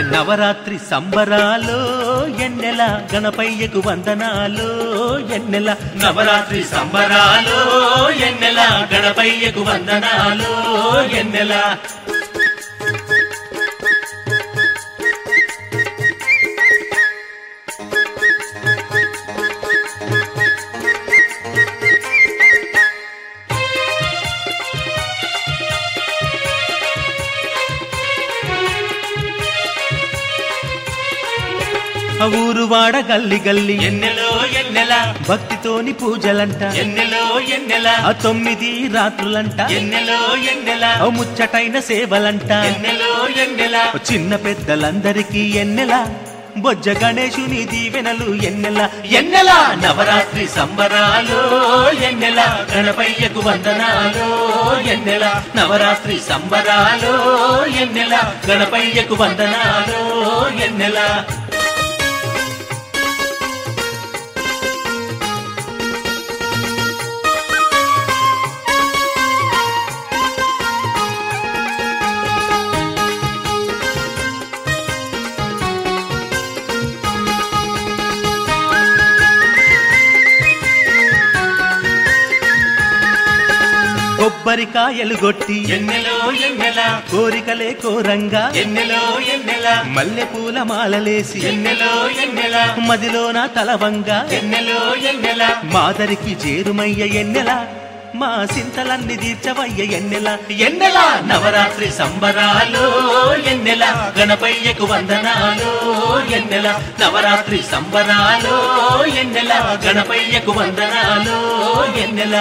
నవరాత్రి సంబరాలు ఎన్నెల గణపయ్యకు వందనాలు ఎన్నెల నవరాత్రి సంబరాలు ఎన్నెల గణపయ్యకు వందనాలు ఎన్నెల ఆ ఊరు వాడ గల్లి గల్లి ఎన్నెలో ఎన్నెల భక్తితోని పూజలంట ఎన్నెలో ఎన్నెల ఆ తొమ్మిది రాత్రులంట ఎన్నెలో ఎన్నెల ఆ ముచ్చటైన సేవలంట ఎన్నెలో ఎన్నెల చిన్న పెద్దలందరికీ ఎన్నెల బొజ్జ గణేశుని దీవెనలు ఎన్నెల ఎన్నెల నవరాత్రి సంబరాలు ఎన్నెల గణపయ్యకు వందనాలు ఎన్నెల నవరాత్రి సంబరాలు ఎన్నెల గణపయ్యకు వందనాలు ఎన్నెల కొబ్బరికాయలు గొట్టి ఎన్నెలో ఎన్నెల కోరికలే కోరంగా ఎన్నెలో ఎన్నెల మల్లె పూల మాలలేసి ఎన్నెలో ఎన్నెల మదిలోన తలవంగా ఎన్నెలో ఎన్నెల మాదరికి చేరుమయ్య ఎన్నెల మా సింతలన్నీ తీర్చవయ్య ఎన్నెల ఎన్నెల నవరాత్రి సంబరాలు ఎన్నెల గణపయ్యకు వందనాలు ఎన్నెల నవరాత్రి సంబరాలు ఎన్నెల గణపయ్యకు వందనాలు ఎన్నెల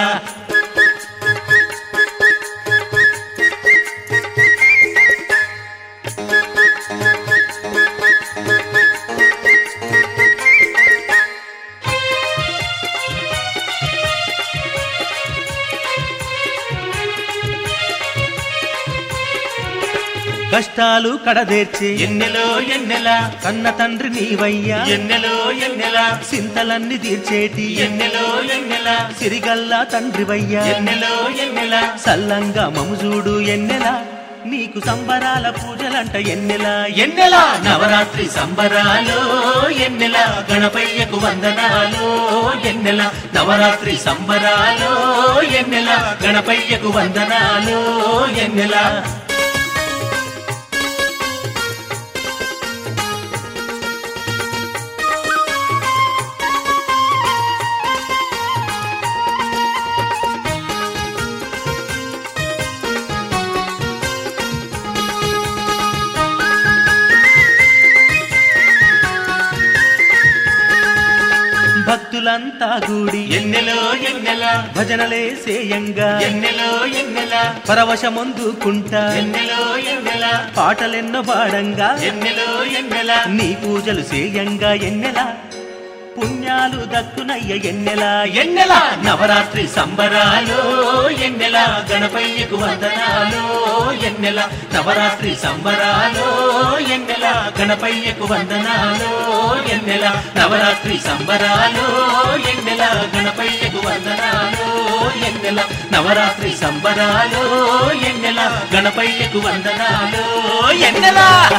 కష్టాలు కడదేర్చే ఎన్నెలో ఎన్నెల కన్న తండ్రి నీవయ్యా ఎన్నెలో ఎన్నెల సింతలన్నీ తీర్చేటి ఎన్నెలో ఎన్నెల సిరిగల్లా తండ్రివయ్యా ఎన్నెలో ఎన్నెల సల్లంగా మముజూడు ఎన్నెల నీకు సంబరాల పూజలంట ఎన్నెల ఎన్నెల నవరాత్రి సంబరాలు ఎన్నెల గణపయ్యకు వందనాలు ఎన్నెల నవరాత్రి సంబరాలు ఎన్నెల గణపయ్యకు వందనాలు ఎన్నెల భక్తులంతా గూడి ఎన్నెలో ఎన్నెల భజనలే సేయంగా ఎన్నెలో ఎన్నెల పరవశమొందుకుంటా ఎన్నెలో ఎన్నెల పాటలెన్నో పాడంగా ఎన్నెలో ఎన్నెల నీ పూజలు సేయంగా ఎన్నెల పుణ్యాలు దక్కునయ్య ఎన్నెల ఎన్నెల నవరాత్రి సంబరాలు ఎన్నెల గణపయ్యకు వందనాలు ఎన్నెల నవరాత్రి సంబరాలు ఎన్నెల గణపయ్యకు వందనాలు ఎన్నెల నవరాత్రి సంబరాలు ఎన్నెల గణపయ్యకు వందనాలు ఎన్నెల నవరాత్రి సంబరాలు ఎన్నెల గణపయ్యకు వందనాలు ఎన్నెల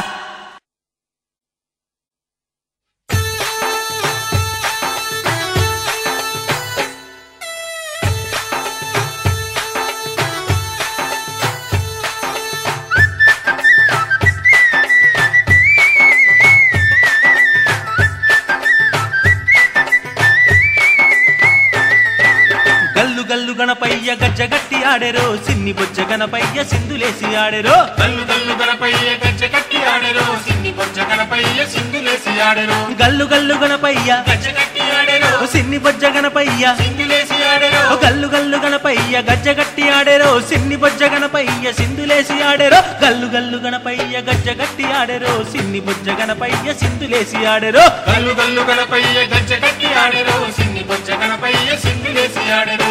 గల్లు గల్లు గణపయ్య గజ్జగట్టి ఆడెరో సిన్ని బొజ్జ గణపయ్య సింధులేసి ఆడెరో గల్లు గల్లు గణపయ్య గజ్జె కట్టి ఆడెరు సిన్ని బొజ్జ గణపయ్య సింధులేసి ఆడెరు గల్లు గల్లు గణపయ్య గజ్జె కట్టి ఆడెరు సిన్ని బొజ్జ గణపయ్య సింధులేసి ఆడెరు ఓ గల్లు గల్లు గణపయ్య గజ్జగట్టి ఆడెరో సిన్ని బొజ్జ గణపయ్య సింధులేసి ఆడెరో గల్లు గల్లు గణపయ్య గజ్జగట్టి ఆడెరో సిన్ని బొజ్జ గణపయ్య సింధులేసి ఆడెరో గల్లు గల్లు గణపయ్య గజ్జె కట్టి ఆడెరు సిన్ని బొజ్జ గణపయ్య సింధులేసి ఆడెరు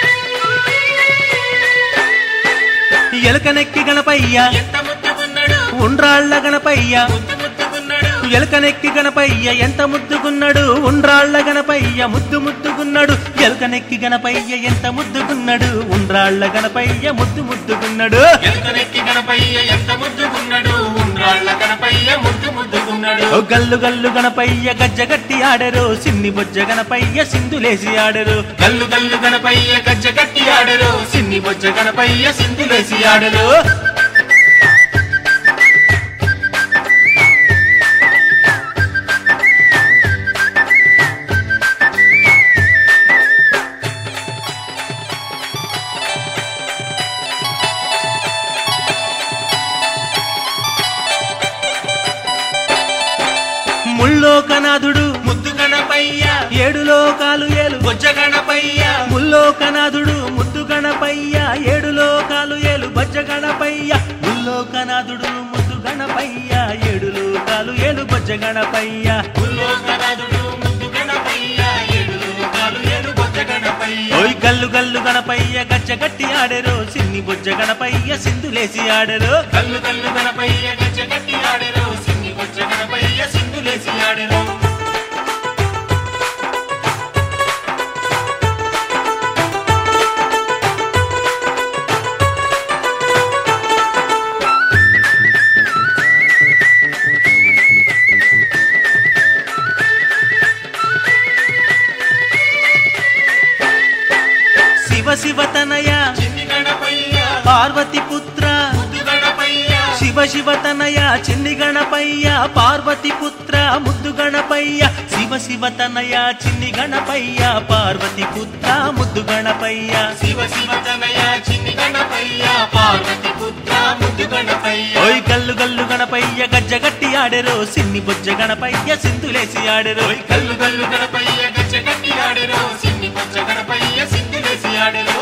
ఎలకనెక్కి గణపయ్య ఎంత ముద్దుగున్నాడు ఉండ్రాళ్ళ గణపయ్య ముద్దు ముద్దుకున్నాడు ఎలుకనెక్కి గణపయ్య ఎంత ముద్దుగున్నాడు ఉండ్రాళ్ళ గణపయ్య ముద్దు ముద్దుగున్నాడు ఎలుకనెక్కి గణపయ్య ఎంత ముద్దుగున్నాడు ఉండ్రాళ్ళ గణపయ్య ముద్దు ముద్దుగున్నాడు ఎలుకనెక్కి గణపయ్య ఎంత ముద్దుకున్నాడు ఉండ్రాళ్ళ గణపయ్య ముద్దు ముద్దుకున్నాడు ఓ గల్లు గల్లు గణపయ్య గజ్జగట్టి ఆడరు సిన్ని బొజ్జ గణపయ్య సింధులేసి ఆడరు గల్లు గల్లు గణపయ్య గజ్జ కట్టి ఆడరు సిన్ని బొజ్జ గణపయ్య సింధులేసి ఆడరు ముల్లోకనాథుడు ముద్దు గణపయ్య ఏడు లోకాలు ఏలు బొజ్జ గణపయ్య ముల్లోకనాథుడు ముద్దు గణపయ్య ఏడు లోకాలు ఏలు బజ్జ గణపయ్య ముల్లోకనాథుడు ముద్దు గణపయ్య ఏడు లోకాలు ఏలు బజ్జ గణపయ్య ఉల్లోకనాథుడు ముద్దు గణపయ్య ఏడు లోకాలు ఏడు బొజ్జ గణపయ్య ఓయ్ గల్లు గల్లు గణపయ్య గజ్జగట్టి ఆడరు సిన్ని బొజ్జ గణపయ్య సింధులేసి ఆడరు గల్లు గల్లు గణపయ్య గజ్జ కట్టి ఆడరు సిన్ని బొజ్జ గణపయ్య సింధులేసి ఆడరు శివ శివ తనయ చిన్ని గణపయ్య పార్వతి పుత్ర ముద్దు గణపయ్య శివ శివ తనయ చిన్ని గణపయ్య పార్వతి పుత్ర ముద్దు గణపయ్య శివ శివ తనయ చిన్ని గణపయ్య పార్వతి పుత్ర ముద్దు గణపయ్య శివ శివ తనయ చిన్ని గణపయ్య పార్వతి పుత్ర ముద్దు గణపయ్య ఓయ్ గల్లు గల్లు గణపయ్య గజ్జగట్టి ఆడరు సిన్ని బొజ్జ గణపయ్య సింధులేసి ఆడరు ఓయ్ గల్లు గల్లు గణపయ్య గజ్జ కట్టి ఆడరు సిన్ని బొజ్జ గణపయ్య సింధులేసి ఆడరు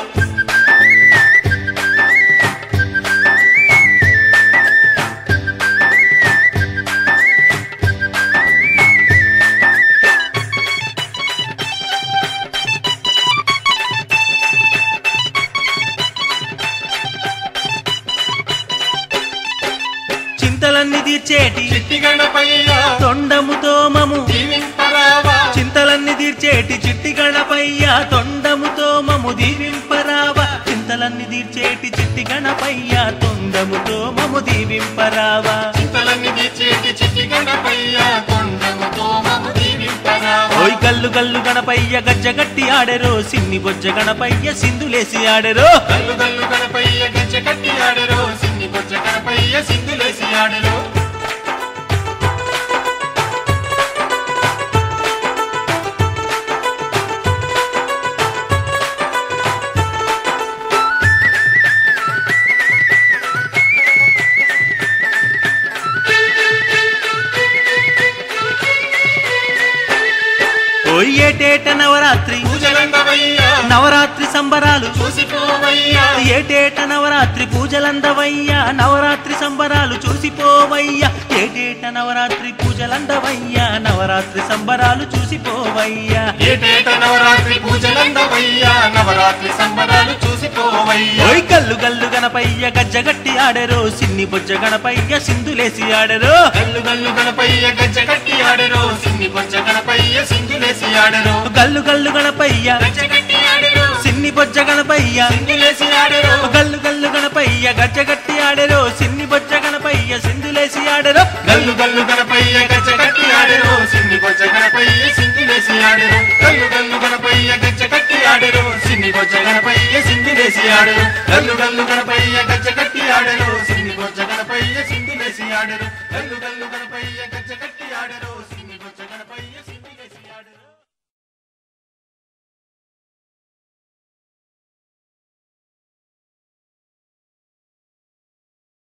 చింతలన్నీ తీర్చేటి చిట్టి గణపయ్య తొండముతో మము దీవింపరావా చింతలన్నీ తీర్చేటి చిట్టి గణపయ్య తొండముతో మము దీవింపరావ చింతలన్నీ తీర్చేటి చిట్టి గణపయ్య తొండముతో మము దీవింపరావా చింతలన్నీ తీర్చేటి చిట్టి గణపయ్య కొండముతో మము దీవింపరావా ఓయ్ గల్లు గల్లు గణపయ్య గజ్జగట్టి ఆడరు సిన్ని బొజ్జ గణపయ్య సింధులేసి ఆడరు గల్లు గల్లు గణపయ్య గజ్జ కట్టి ఆడరు సిన్ని బొజ్జ గణపయ్య సింధులేసి ఆడరు ఓయ్ ఏటేట నవరాత్రి పూజలందవయ్యా నవరాత్రి సంబరాలు చూసిపోవయ్యా ఏటేట నవరాత్రి పూజలందవయ్యా నవరాత్రి సంబరాలు చూసిపోవయ్యా ఏటేట నవరాత్రి పూజలందవయ్యా నవరాత్రి సంబరాలు చూసిపోవయ్యా ఏటేట నవరాత్రి పూజలందవయ్యా నవరాత్రి సంబరాలు చూసిపోవయ్యా ఓయ్ గల్లు గల్లు గణపయ్య గజ్జగట్టి ఆడరు సిన్ని బొజ్జ గణపయ్య సింధులేసి ఆడరు గల్లు గల్లు గణపయ్య గజ్జ కట్టి ఆడరు సిన్ని బొజ్జ గణపయ్య సింధులేసి ఆడరు గల్లు గల్లు గణపయ్య గజ్జ కట్టి ఆడరు సిన్ని బొజ్జ గణపయ్య సింధులేసి ఆడరు గల్లు గల్లు గణపయ్య గజ్జగట్టి ఆడరు సిన్ని బొజ్జ గణపయ్య సింధులేసి ఆడరు గల్లు గల్లు గణపయ్య గజ్జ కట్టి ఆడరు సిన్ని బొజ్జ గణపయ్య సింధులేసి ఆడరు గల్లు గల్లు గణపయ్య గజ్జ కట్టి ఆడరు సిన్ని బొజ్జ గణపయ్య సింధులేసి ఆడరు గల్లు గల్లు గణపయ్య గజ్జ కట్టి ఆడరు సిన్ని బొజ్జ గణపయ్య సింధులేసి ఆడరు